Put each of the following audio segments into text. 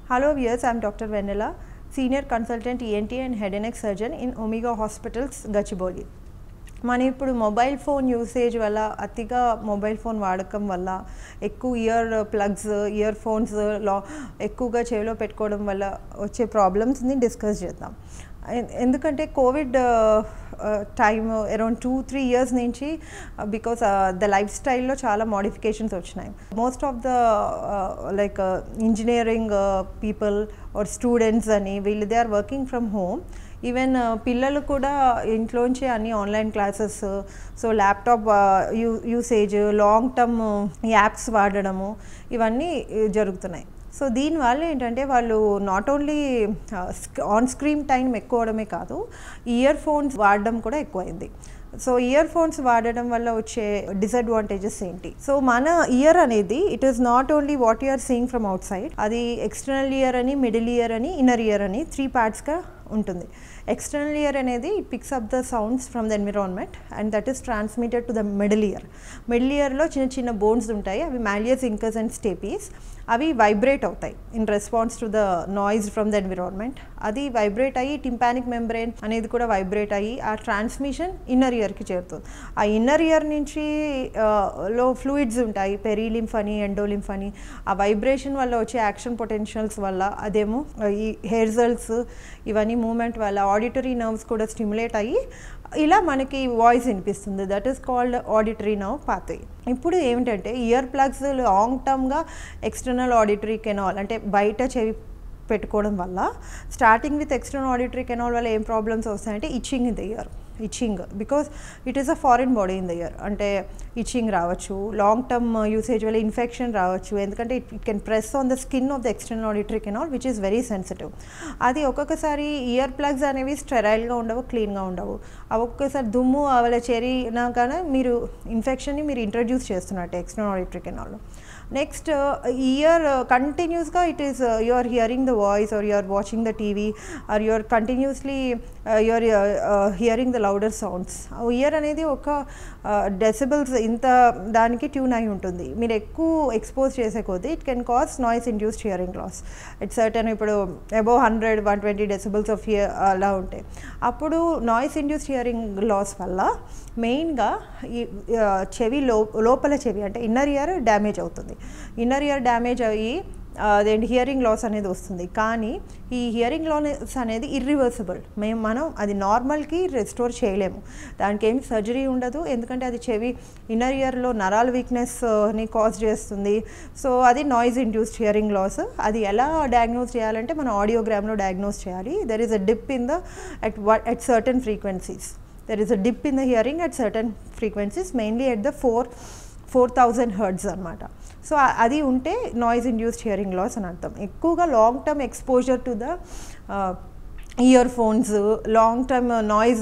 Hello viewers, I am Dr. Vanilla, Senior Consultant ENT and Head and Neck Surgeon in Omega Hospitals, Gachibowli. మన ఇప్పుడు mobile phone usage వల్ల అతిగా mobile phone వాడకం వల్ల ఎక్కువ ear plugs ear phones లా ఎక్కువగా చెవిలో పెట్టుకోవడం వల్ల వచ్చే ప్రాబ్లమ్స్ని డిస్కస్ చేద్దాం ఎన్- ఎందుకంటే covid time around two three years నుంచి బికాస్ ద లైఫ్ స్టైల్లో చాలా మోడిఫికేషన్స్ వచ్చినాయి most of the like engineering people or students అని వీళ్ళు they are working from home even పిల్లలు కూడా ఇంట్లోంచి అన్ని ఆన్లైన్ క్లాసెస్ సో ల్యాప్టాప్ యూ యూసేజ్ లాంగ్ టర్మ్ యాప్స్ వాడడము ఇవన్నీ జరుగుతున్నాయి సో దీనివల్ల ఏంటంటే వాళ్ళు not only on screen time ఎక్కువడమే కాదు ఇయర్ ఫోన్స్ వాడడం కూడా ఎక్కువైంది సో ఇయర్ ఫోన్స్ వాడడం వల్ల వచ్చే డిసడ్వాంటేజెస్ ఏంటి సో మన ఇయర్ అనేది it is not only what you're seeing from outside అది ఎక్స్టర్నల్ ఇయర్ అని మిడిల్ ఇయర్ అని ఇన్నర్ ఇయర్ అని త్రీ పార్ట్స్గా ఉంటుంది ఎక్స్టర్నల్ ఇయర్ అనేది it picks up the sounds from the environment and that is transmitted to the middle ear middle ఇయర్లో చిన్న చిన్న బోన్స్ ఉంటాయి అవి మాలియస్ ఇంకస్ అండ్ స్టేపీస్ అవి వైబ్రేట్ అవుతాయి in response to the noise from the environment అది vibrate అయ్యి tympanic membrane అనేది కూడా వైబ్రేట్ అయ్యి ఆ ట్రాన్స్మిషన్ ఇన్నర్ ఇయర్కి చేరుతుంది ఆ ఇన్నర్ ఇయర్ నుంచి ఆ, లో ఫ్లూయిడ్స్ ఉంటాయి పెరీలింఫ్ అని ఎండోలింఫ్ అని ఆ వైబ్రేషన్ వల్ల వచ్చే యాక్షన్ పొటెన్షియల్స్ వల్ల అదేమో ఈ హెయిర్జల్స్ ఇవన్నీ మూమెంట్ వల్ల ఆడిటరీ నర్వ్స్ కూడా స్టిమ్యులేట్ అయ్యి ఇలా మనకి వాయిస్ వినిపిస్తుంది that is called auditory nerve pathway ఇప్పుడు ఏమిటంటే ఇయర్ ప్లగ్స్ లాంగ్ టర్మ్గా ఎక్స్టర్నల్ ఆడిటరీ కెనాల్ అంటే బయట చెవి పెట్టుకోవడం వల్ల starting with external auditory canal వల్ల ఏం ప్రాబ్లమ్స్ వస్తాయంటే itching in the ear itching because it is a foreign body in the ear అంటే ఇచ్చింగ్ రావచ్చు లాంగ్ టర్మ్ యూసేజ్ వల్ల ఇన్ఫెక్షన్ రావచ్చు ఎందుకంటే it it can press on the skin of the external auditory canal which is very sensitive అది ఒక్కొక్కసారి ear plugs అనేవి స్టెరైల్గా ఉండవు క్లీన్గా ఉండవు అవి ఒక్కొక్కసారి దుమ్ము అవల చేరినా కానీ మీరు ఇన్ఫెక్షన్ని మీరు ఇంట్రడ్యూస్ చేస్తున్నట్టు ఎక్స్టర్నల్ ఆడిటరీ కెనాల్లో నెక్స్ట్ ఇయర్ కంటిన్యూస్గా it is you are hearing the voice or you are watching the TV or you are continuously you are hearing the louder sounds ear అనేది ఒక డెసిబుల్స్ ఇంత దానికి ట్యూన్ అయి ఉంటుంది మీరు ఎక్కువ ఎక్స్పోజ్ చేసే కొద్దీ it can cause noise induced hearing loss it certain ఇప్పుడు above hundred one twenty decibels of hear అలా ఉంటాయి అప్పుడు నాయిస్ ఇండ్యూస్డ్ హియరింగ్ లాస్ వల్ల మెయిన్గా ఈ ఆ, చెవి లో లోపల చెవి అంటే ఇన్నర్ ఇయర్ డ్యామేజ్ అవుతుంది ఇన్నర్ ఇయర్ డ్యామేజ్ అయ్యి ఆ, అదేంటి హియరింగ్ లాస్ అనేది వస్తుంది కానీ ఈ హియరింగ్ లాస్ అనేది ఇర్రివర్సిబుల్ మేము మనం అది నార్మల్కి రెస్టోర్ చేయలేము దానికి ఏమి సర్జరీ ఉండదు ఎందుకంటే అది చెవి ఇన్నర్ ఇయర్లో నరాల వీక్నెస్ని కాజ్ చేస్తుంది సో అది నాయిస్ ఇండ్యూస్డ్ హియరింగ్ లాస్ అది ఎలా డయాగ్నోస్ చేయాలంటే మనం ఆడియోగ్రామ్లో డయాగ్నోస్ చేయాలి there is a dip in the at at certain frequencies there is a dip in the hearing at certain frequencies mainly at the four four thousand hertz అనమాట so అది ఉంటే noise induced hearing loss అని అర్థం ఎక్కువగా long term exposure to the ear phones long term noise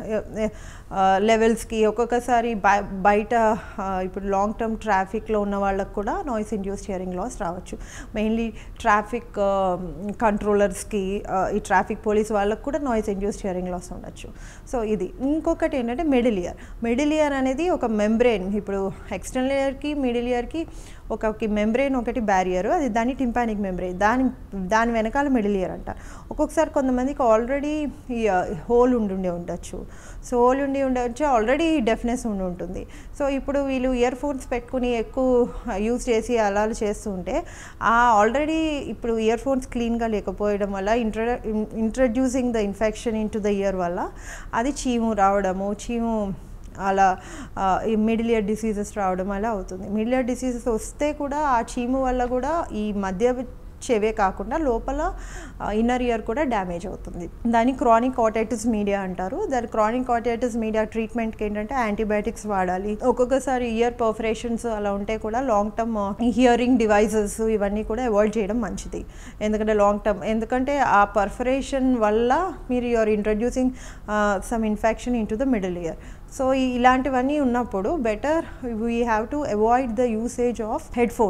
లెవెల్స్కి ఒక్కొక్కసారి బయ బయట ఆ, ఇప్పుడు లాంగ్ టర్మ్ ట్రాఫిక్లో ఉన్న వాళ్ళకు కూడా నాయిస్ ఇండ్యూస్డ్ హియరింగ్ లాస్ రావచ్చు మెయిన్లీ ట్రాఫిక్ కంట్రోలర్స్కి ఈ ట్రాఫిక్ పోలీస్ వాళ్ళకు కూడా నాయిస్ ఇండ్యూస్డ్ హియరింగ్ లాస్ ఉండొచ్చు సో ఇది ఇంకొకటి ఏంటంటే మిడిల్ ఇయర్ మిడిల్ ఇయర్ అనేది ఒక మెంబ్రెయిన్ ఇప్పుడు ఎక్స్టర్నల్ ఇయర్కి మిడిల్ ఇయర్కి ఒక మెంబ్రెయిన్ ఒకటి బ్యారియర్ అది దాని టింపానిక్ మెంబ్రెయిన్ దాని దాని వెనకాల మిడిల్ ఇయర్ అంటారు ఒక్కొక్కసారి కొంతమందికి ఆల్రెడీ ఈ హోల్ ఉండి ఉండొచ్చు సో హోల్ ఉండి ఉండొచ్చు ఆల్రెడీ డెఫ్నెస్ ఉండి ఉంటుంది సో ఇప్పుడు వీళ్ళు ఇయర్ ఫోన్స్ పెట్టుకుని ఎక్కువ యూజ్ చేసి అలా చేస్తూ ఉంటే ఆ ఆల్రెడీ ఇప్పుడు ఇయర్ ఫోన్స్ క్లీన్గా లేకపోవడం వల్ల ఇంట్ర introducing the infection in the ear వల్ల అది చీము రావడము చీము అలా ఆ, ఈ మిడిల్ ఇయర్ డిసీజెస్ రావడం అలా అవుతుంది మిడిల్ ఇయర్ డిసీజెస్ వస్తే కూడా ఆ చీము వల్ల కూడా ఈ మధ్య చెవే కాకుండా లోపల ఇన్నర్ ఇయర్ కూడా డ్యామేజ్ అవుతుంది దాన్ని క్రానిక్ ఆటైటిస్ మీడియా అంటారు దాని క్రానిక్ ఆటైటిస్ మీడియా ట్రీట్మెంట్కి ఏంటంటే యాంటీబయాటిక్స్ వాడాలి ఒక్కొక్కసారి ఇయర్ పర్ఫరేషన్స్ అలా ఉంటే కూడా లాంగ్ టర్మ్ హియరింగ్ డివైజెస్ ఇవన్నీ కూడా అవాయిడ్ చేయడం మంచిది ఎందుకంటే లాంగ్ టర్మ్ ఎందుకంటే ఆ పర్ఫరేషన్ వల్ల మీరు you're introducing some infection into the middle ear so ఇలాంటివన్నీ ఉన్నప్పుడు better we have to avoid the usage of head phones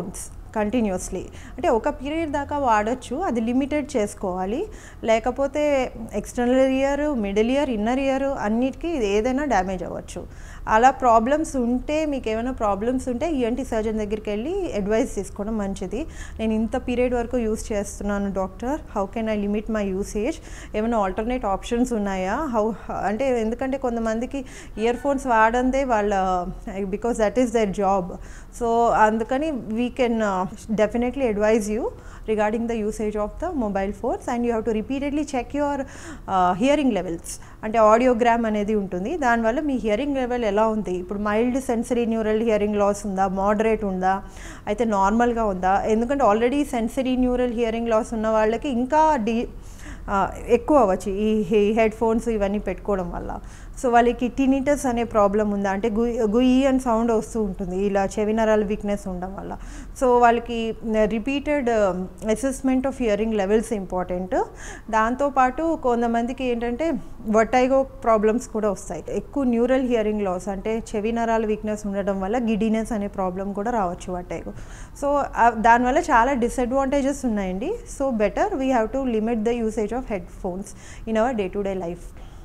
continuously అంటే ఒక పీరియడ్ దాకా వాడచ్చు అది లిమిటెడ్ చేసుకోవాలి లేకపోతే external ear middle ear inner ear అన్నిటికీ ఇది ఏదైనా డ్యామేజ్ అవ్వచ్చు అలా ప్రాబ్లమ్స్ ఉంటే మీకు ఏమైనా ప్రాబ్లమ్స్ ఉంటే ఈఎన్టీ సర్జన్ దగ్గరికి వెళ్ళి అడ్వైస్ తీసుకోవడం మంచిది నేను ఇంత పీరియడ్ వరకు యూస్ చేస్తున్నాను doctor how can I limit my usage ఏమైనా ఆల్టర్నేట్ ఆప్షన్స్ ఉన్నాయా హౌ అంటే ఎందుకంటే కొంతమందికి ఇయర్ ఫోన్స్ వాడందే వాళ్ళ because that is their job so అందుకని we can definitely advise you regarding the usage of the mobile phones and you have to repeatedly check your hearing levels అంటే audiogram అనేది ఉంటుంది దానివల్ల మీ హియరింగ్ లెవెల్ ఎలా ఉంది ఇప్పుడు mild sensory neural hearing loss ఉందా మోడరేట్ ఉందా అయితే నార్మల్గా ఉందా ఎందుకంటే already sensory neural hearing loss ఉన్న వాళ్ళకి ఇంకా డీ ఎక్కువ అవ్వచ్చు ఈ హెడ్ ఫోన్స్ ఇవన్నీ పెట్టుకోవడం వల్ల సో వాళ్ళకి టినిటస్ అనే ప్రాబ్లం ఉందా అంటే గుయి గుయి అని సౌండ్ వస్తూ ఉంటుంది ఇలా చెవి నరాల వీక్నెస్ ఉండడం వల్ల సో వాళ్ళకి repeated assessment of hearing levels important దాంతోపాటు కొంతమందికి ఏంటంటే వటైగో ప్రాబ్లమ్స్ కూడా వస్తాయి ఎక్కువ న్యూరల్ హియరింగ్ లాస్ అంటే చెవి నరాల వీక్నెస్ ఉండడం వల్ల గిడినెస్ అనే ప్రాబ్లం కూడా రావచ్చు వటైగో సో దానివల్ల చాలా డిసడ్వాంటేజెస్ ఉన్నాయండి so better we have to limit the usage of head phones in our day to day life